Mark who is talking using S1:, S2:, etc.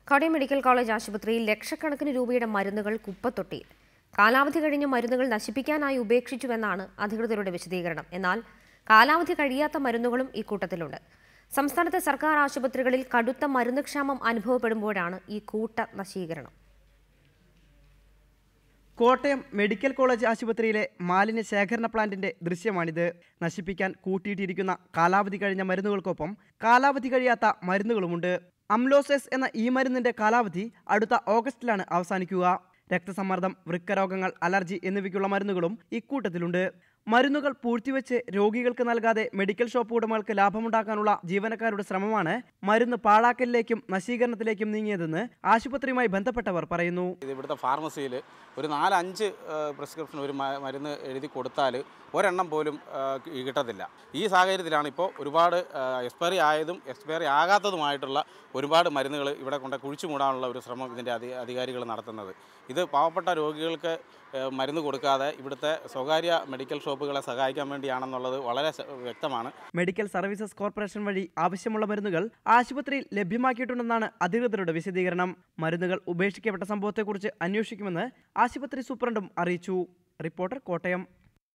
S1: Kottayam medical college ആശുപത്രിയിൽ ലക്ഷക്കണക്കിന് രൂപയുടെ മരുന്നുകൾ കുപ്പത്തൊട്ടിയിൽ കാലാവധി കഴിഞ്ഞ മരുന്നുകൾ നശിപ്പിക്കാനായി ഉപേക്ഷിച്ചുവെന്നാണ് അധികൃതരുടെ വിശദീകരണം എന്നാൽ കാലാവധി കഴിയാത്ത മരുന്നുകളും ഇക്കൂട്ടത്തിലുണ്ട് സംസ്ഥാനത്തെ സർക്കാർ ആശുപത്രികളിൽ കടുത്ത മരുന്ന് ക്ഷാമം അനുഭവപ്പെടുമ്പോഴാണ് ഈ കൂട്ട നശീകരണം
S2: കോട്ടയം മെഡിക്കൽ കോളേജ് ആശുപത്രിയിലെ മാലിന്യ ശേഖരണ പ്ലാന്റിന്റെ ദൃശ്യമാണിത് നശിപ്പിക്കാൻ കൂട്ടിയിട്ടിരിക്കുന്ന കാലാവധി കഴിഞ്ഞ മരുന്നുകൾക്കൊപ്പം കാലാവധി കഴിയാത്ത മരുന്നുകളുമുണ്ട് അംലോസെസ് എന്ന ഈ മരുന്നിന്റെ കാലാവധി അടുത്ത ഓഗസ്റ്റിലാണ് അവസാനിക്കുക രക്തസമ്മർദ്ദം വൃക്കരോഗങ്ങൾ അലർജി എന്നിവയ്ക്കുള്ള മരുന്നുകളും ഇക്കൂട്ടത്തിലുണ്ട് മരുന്നുകൾ പൂഴ്ത്തിവെച്ച് രോഗികൾക്ക് നൽകാതെ മെഡിക്കൽ ഷോപ്പ് ഉടമകൾക്ക് ലാഭമുണ്ടാക്കാനുള്ള ജീവനക്കാരുടെ ശ്രമമാണ് മരുന്ന് പാഴാക്കലിലേക്കും നശീകരണത്തിലേക്കും നീങ്ങിയതെന്ന് ആശുപത്രിയുമായി ബന്ധപ്പെട്ടവർ പറയുന്നു
S3: ഇത് ഇവിടുത്തെ ഫാർമസിയിൽ ഒരു നാലഞ്ച് പ്രിസ്ക്രിപ്ഷൻ ഒരു മ- മരുന്ന് എഴുതി കൊടുത്താൽ ഒരെണ്ണം പോലും ആ, കി- കിട്ടത്തില്ല ഈ സാഹചര്യത്തിലാണ് ഇപ്പോൾ ഒരുപാട് എക്സ്പയറി ആയതും എക്സ്പയറി ആകാത്തതുമായിട്ടുള്ള ഒരുപാട് മരുന്നുകൾ ഇവിടെ കൊണ്ട് കുഴിച്ചു മൂടാനുള്ള ഒരു ശ്രമം ഇതിൻ്റെ അധി അധികാരികൾ നടത്തുന്നത് ഇത് പാവപ്പെട്ട രോഗികൾക്ക് ആ, മരുന്ന് കൊടുക്കാതെ ഇവിടുത്തെ സ്വകാര്യ മെഡിക്കൽ ഷോപ്പുകളെ സഹായിക്കാൻ വേണ്ടിയാണെന്നുള്ളത് വളരെ ശ- വ്യക്തമാണ്
S2: മെഡിക്കൽ സർവീസസ് കോർപ്പറേഷൻ വഴി ആവശ്യമുള്ള മരുന്നുകൾ ആശുപത്രിയിൽ ലഭ്യമാക്കിയിട്ടുണ്ടെന്നാണ് അധികൃതരുടെ വിശദീകരണം മരുന്നുകൾ ഉപേക്ഷിക്കപ്പെട്ട സംഭവത്തെക്കുറിച്ച് അന്വേഷിക്കുമെന്ന് ആശുപത്രി സൂപ്രണ്ടും അറിയിച്ചു റിപ്പോർട്ടർ കോട്ടയം